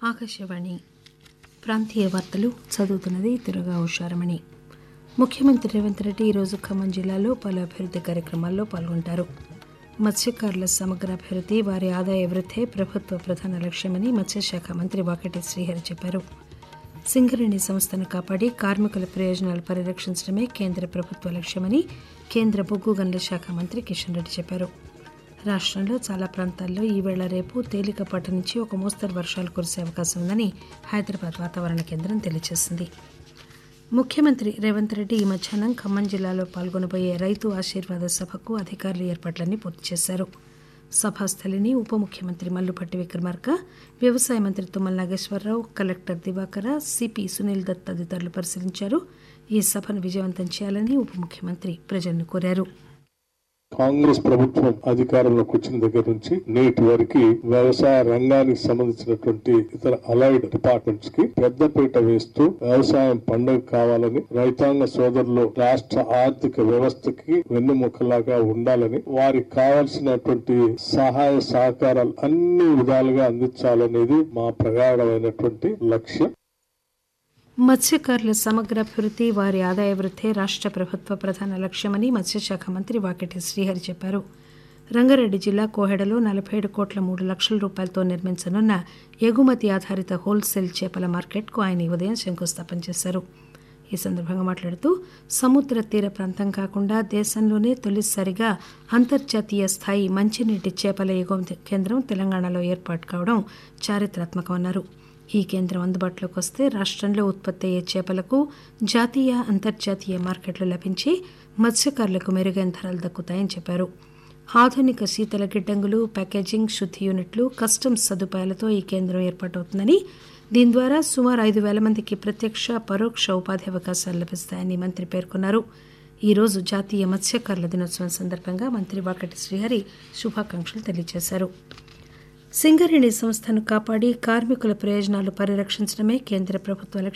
ఆకాశవాణి ప్రాంతీయ వార్తలు చదువుతున్నది తిరుగా ఉషారమణి ముఖ్యమంత్రి రేవంత్ రెడ్డి ఈరోజు ఖమ్మం జిల్లాలో పలు అభివృద్ది కార్యక్రమాల్లో పాల్గొంటారు మత్స్యకారుల సమగ్ర అభివృద్ది వారి ఆదాయ వృద్ధే ప్రభుత్వ ప్రధాన లక్ష్యమని మత్స్యశాఖ మంత్రి వాకటి శ్రీహరి చెప్పారు సింగరేణి సంస్థను కాపాడి కార్మికుల ప్రయోజనాలు పరిరక్షించడమే కేంద్ర ప్రభుత్వ లక్ష్యమని కేంద్ర బొగ్గు గనుల శాఖ మంత్రి కిషన్ రెడ్డి చెప్పారు రాష్టంలో చాలా ప్రాంతాల్లో ఈవేళ రేపు తేలికపాటి నుంచి ఒక మోస్తరు వర్షాలు కురిసే అవకాశం ఉందని హైదరాబాద్ వాతావరణ కేంద్రం తెలియజేసింది ముఖ్యమంత్రి రేవంత్ రెడ్డి ఈ మధ్యాహ్నం ఖమ్మం జిల్లాలో పాల్గొనబోయే రైతు ఆశీర్వాద సభకు అధికారులు ఏర్పాట్లన్నీ పూర్తి చేశారు సభాస్థలిని ఉప ముఖ్యమంత్రి మల్లుపట్టి విక్రమార్క వ్యవసాయ మంత్రి తుమ్మల నాగేశ్వరరావు కలెక్టర్ దివాకర సిపి సునీల్ దత్ తదితరులు పరిశీలించారు ఈ సభను విజయవంతం చేయాలని ఉప ముఖ్యమంత్రి ప్రజలను కోరారు కాంగ్రెస్ ప్రభుత్వం అధికారంలోకి వచ్చిన దగ్గర నుంచి నేటి వరకు వ్యవసాయ రంగానికి సంబంధించినటువంటి ఇతర అలైడ్ డిపార్ట్మెంట్స్ కి పెద్దపీట వేస్తూ వ్యవసాయం పండుగ కావాలని రైతాంగ సోదరులు రాష్ట్ర ఆర్థిక వ్యవస్థకి వెన్నుముకలాగా ఉండాలని వారికి కావాల్సినటువంటి సహాయ సహకారాలు అన్ని విధాలుగా అందించాలనేది మా ప్రగాఢమైనటువంటి లక్ష్యం మత్స్యకారుల సమగ్ర అభివృద్ది వారి ఆదాయ వృద్ధే రాష్ట్ర ప్రభుత్వ ప్రధాన లక్ష్యమని మత్స్యశాఖ మంత్రి వాకటి శ్రీహరి చెప్పారు రంగారెడ్డి జిల్లా కోహెడలో నలభై ఏడు కోట్ల మూడు లక్షల రూపాయలతో నిర్మించనున్న ఎగుమతి ఆధారిత హోల్సేల్ చేపల మార్కెట్కు ఆయన ఈ ఉదయం శంకుస్థాపన చేశారు ఈ సందర్భంగా మాట్లాడుతూ సముద్ర తీర ప్రాంతం కాకుండా దేశంలోనే తొలిసారిగా అంతర్జాతీయ స్థాయి మంచినీటి చేపల ఎగుమతి కేంద్రం తెలంగాణలో ఏర్పాటు కావడం చారిత్రాత్మకమన్నారు ఈ కేంద్రం అందుబాటులోకి వస్తే రాష్టంలో ఉత్పత్తి అయ్యే చేపలకు జాతీయ అంతర్జాతీయ మార్కెట్లు లభించి మత్స్యకారులకు మెరుగైన ధరలు దక్కుతాయని చెప్పారు ఆధునిక శీతల గిడ్డంగులు ప్యాకేజింగ్ శుద్ది యూనిట్లు కస్టమ్స్ సదుపాయాలతో ఈ కేంద్రం ఏర్పాటవుతుందని దీని ద్వారా సుమారు ఐదు వేల మందికి ప్రత్యక్ష పరోక్ష ఉపాధి అవకాశాలు లభిస్తాయని మంత్రి పేర్కొన్నారు ఈ రోజు జాతీయ మత్స్యకారుల దినోత్సవం సందర్భంగా మంత్రి వాకటి శ్రీహరి శుభాకాంక్షలు తెలియజేశారు సింగరేణి సంస్థను కాపాడి కార్మికుల ప్రయోజనాలు పరిరక్షించడమే కేంద్ర ప్రభుత్వ లక్ష్యం